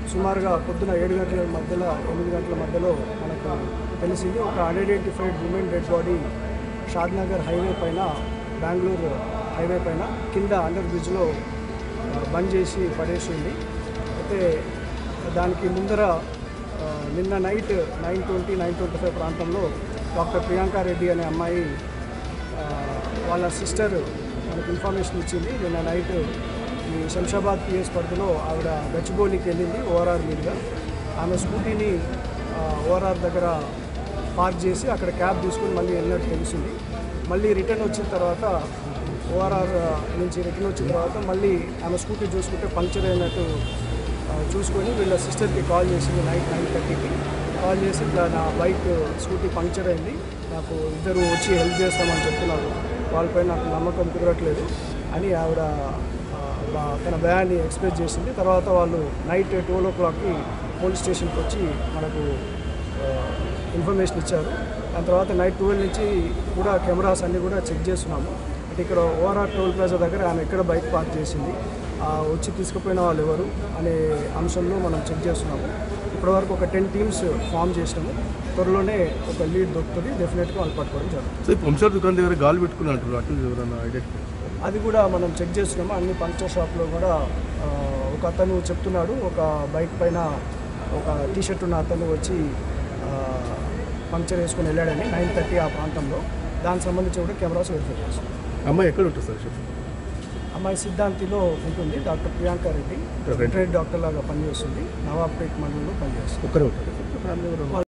సుమారుగా పొద్దున ఏడు గంటల మధ్యలో ఎనిమిది గంటల మధ్యలో మనకు తెలిసింది ఒక unidentified women dead body Shadnagar highway పైన బెంగళూరు హైవే పైన కింద అండర్ బ్రిడ్జ్లో ఆ, బంద్ చేసి పడేసి ఉంది అయితే దానికి ముందర ఆ, నిన్న night nine twenty nine twenty five ప్రాంతంలో డాక్టర్ ప్రియాంక రెడ్డి అనే అమ్మాయి ఆ, వాళ్ళ సిస్టర్ మనకు ఇన్ఫర్మేషన్ ఇచ్చింది నిన్న నైట్ ఈ శంషాబాద్ పిఎస్ పరిధిలో ఆవిడ గచ్చిబౌలికి వెళ్ళింది ఓఆర్ఆర్ మీదుగా ఆమె స్కూటీని ఆ, ఓఆర్ఆర్ దగ్గర పార్క్ చేసి అక్కడ క్యాబ్ తీసుకుని మళ్ళీ వెళ్ళినట్టు తెలిసింది మళ్ళీ రిటర్న్ వచ్చిన తర్వాత ఓఆర్ఆర్ నుంచి రిటర్న్ వచ్చిన తర్వాత మళ్ళీ ఆమె స్కూటీ చూసుకుంటే పంక్చర్ అయినట్టు ఆ, చూసుకొని వీళ్ళ సిస్టర్కి కాల్ చేసింది నైట్ నైన్ థర్టీకి కాల్ చేసి ఇట్లా నా బైక్ స్కూటీ పంక్చర్ అయింది నాకు ఇద్దరు వచ్చి హెల్ప్ చేస్తామని చెప్తున్నారు వాళ్ళపై నాకు నమ్మకం కుదరట్లేదు అని ఆవిడ ఆ, బా- తన భయాన్ని ఎక్స్ప్రెస్ చేసింది తర్వాత వాళ్ళు నైట్ ట్వెల్వ్ ఓ క్లాక్కి పోలీస్ స్టేషన్కి వచ్చి మనకు ఆ, ఇన్ఫర్మేషన్ ఇచ్చారు దాని తర్వాత నైట్ ట్వెల్వ్ నుంచి కూడా కెమెరాస్ అన్నీ కూడా చెక్ చేస్తున్నాము అంటే ఇక్కడ ఓఆర్ఆర్ టోల్ ప్లాజా దగ్గర ఆమె ఎక్కడ బైక్ పార్క్ చేసింది ఆ, వచ్చి తీసుకుపోయిన వాళ్ళు ఎవరు అనే అంశంలో మనం చెక్ చేస్తున్నాము ఇప్పటివరకు ఒక టెన్ టీమ్స్ ఫామ్ చేసినాము త్వరలోనే ఒక లీడ్ దొరుకుతుంది డెఫినెట్గా వాళ్ళు పట్టుకోవడం జరుగుతుంది సో ఈ పంచర్ దుకాణం దగ్గర గాలి పెట్టుకుని అంటారు అటు ఎవరైనా ఐడెంటిఫై అది కూడా మనం చెక్ చేస్తున్నాము అన్ని పంక్చర్ షాప్లో కూడా ఆ, ఒక అతను చెప్తున్నాడు ఒక బైక్ పైన ఒక టీ షర్ట్ ఉన్న అతను వచ్చి ఆ, పంక్చర్ వేసుకొని వెళ్ళాడని నైన్ థర్టీ ఆ ప్రాంతంలో దానికి సంబంధించి కూడా కెమెరాస్ వెరిఫై చేస్తున్నాం అమ్మాయి ఎక్కడ ఉంటుంది సార్ చెప్పు అమ్మాయి సిద్ధాంతిలో ఉంటుంది doctor Priyanka Reddy veterinary doctor లాగా పనిచేస్తుంది నవాబ్పేట్ మండలంలో పనిచేస్తుంది ఒక్కరే ఉంటుంది ఫ్యామిలీ ఎవరు